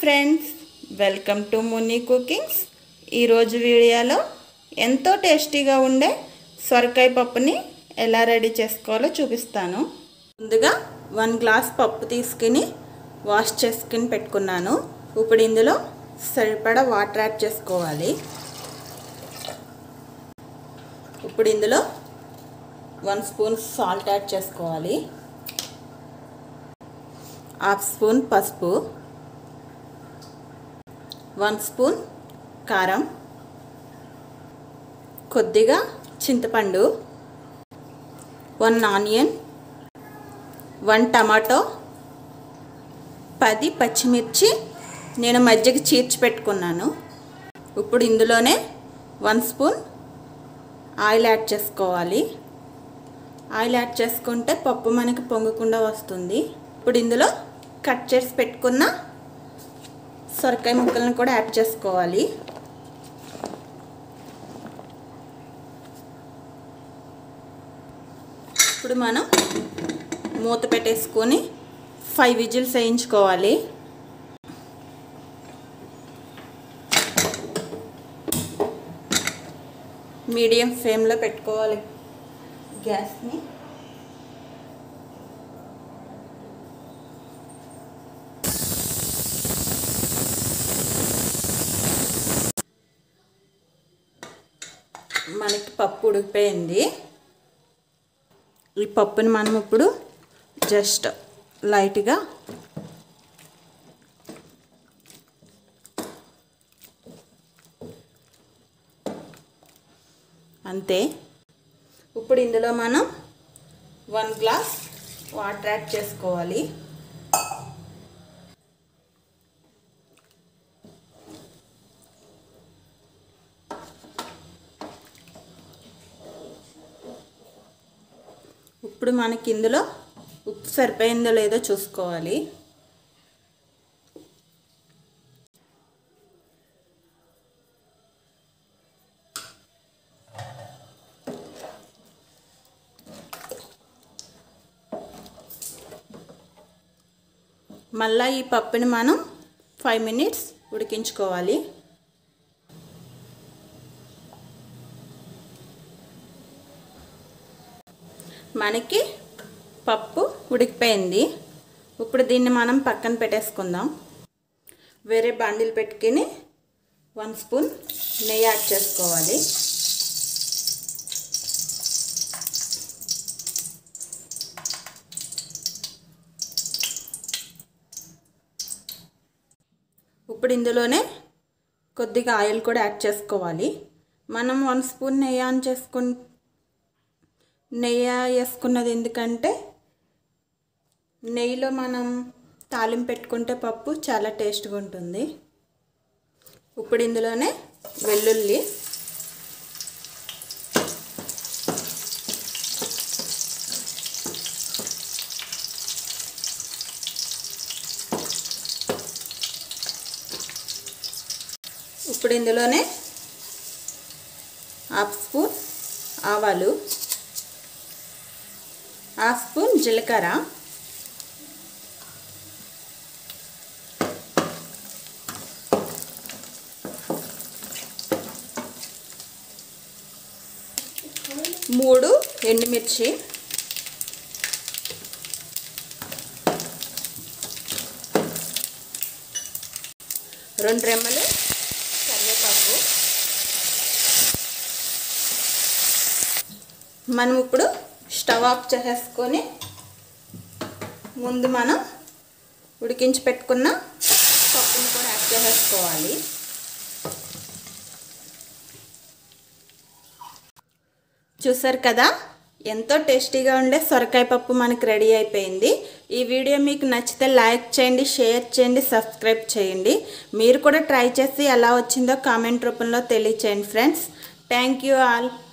friends welcome to Muni cookings ఈరోజు వీడియోలో ఎంతో టేస్టీగా ఉండే సొరకాయ పప్పుని ఎలా రెడీ చేసుకోవాలో చూపిస్తాను ముందుగా వన్ గ్లాస్ పప్పు తీసుకుని వాష్ చేసుకుని పెట్టుకున్నాను ఇప్పుడు ఇందులో సరిపడా వాటర్ యాడ్ చేసుకోవాలి ఇప్పుడు ఇందులో వన్ స్పూన్ సాల్ట్ యాడ్ చేసుకోవాలి హాఫ్ స్పూన్ పసుపు వన్ స్పూన్ కారం కొద్దిగా చింతపండు వన్ ఆనియన్ వన్ టమాటో పది పచ్చిమిర్చి నేను మధ్యకి చీర్చి పెట్టుకున్నాను ఇప్పుడు ఇందులోనే వన్ స్పూన్ ఆయిల్ యాడ్ చేసుకోవాలి ఆయిల్ యాడ్ చేసుకుంటే పప్పు మనకి పొంగకుండా వస్తుంది ఇప్పుడు ఇందులో కట్ చేసి పెట్టుకున్న సొరకాయ ముక్కలను కూడా యాడ్ చేసుకోవాలి ఇప్పుడు మనం మూత పెట్టేసుకొని ఫైవ్ విజిల్స్ వేయించుకోవాలి మీడియం ఫ్లేమ్లో పెట్టుకోవాలి గ్యాస్ని మనకి పప్పు ఉడికిపోయింది ఈ పప్పుని మనం ఇప్పుడు జస్ట్ లైట్గా అంతే ఇప్పుడు ఇందులో మనం వన్ గ్లాస్ వాటర్ యాడ్ చేసుకోవాలి ఇప్పుడు మనకి ఇందులో ఉప్పు సరిపోయిందో లేదో చూసుకోవాలి మళ్ళీ ఈ పప్పుని మనం ఫైవ్ మినిట్స్ ఉడికించుకోవాలి మనకి పప్పు ఉడికిపోయింది ఇప్పుడు దీన్ని మనం పక్కన పెట్టేసుకుందాం వేరే బాండిల్ పెట్టుకుని వన్ స్పూన్ నెయ్యి యాడ్ చేసుకోవాలి ఇప్పుడు ఇందులోనే కొద్దిగా ఆయిల్ కూడా యాడ్ చేసుకోవాలి మనం వన్ స్పూన్ నెయ్యి ఆన్ చేసుకు నెయ్యి వేసుకున్నది ఎందుకంటే నెయ్యిలో మనం తాలింపు పెట్టుకుంటే పప్పు చాలా టేస్ట్గా ఉంటుంది ఇప్పుడు ఇందులోనే వెల్లుల్లి ఇప్పుడు ఇందులోనే హాఫ్ స్పూన్ ఆవాలు హాఫ్ స్పూన్ జీలకర్ర మూడు ఎండుమిర్చి రెండు రెమ్మలు కరివేపాకు మనం ఇప్పుడు స్టవ్ ఆఫ్ చేసేసుకొని ముందు మనం ఉడికించి పెట్టుకున్న పప్పుని కూడా యాడ్ చేసేసుకోవాలి చూసారు కదా ఎంతో టేస్టీగా ఉండే సొరకాయ పప్పు మనకు రెడీ అయిపోయింది ఈ వీడియో మీకు నచ్చితే లైక్ చేయండి షేర్ చేయండి సబ్స్క్రైబ్ చేయండి మీరు కూడా ట్రై చేసి ఎలా వచ్చిందో కామెంట్ రూపంలో తెలియచేయండి ఫ్రెండ్స్ థ్యాంక్ యూ ఆల్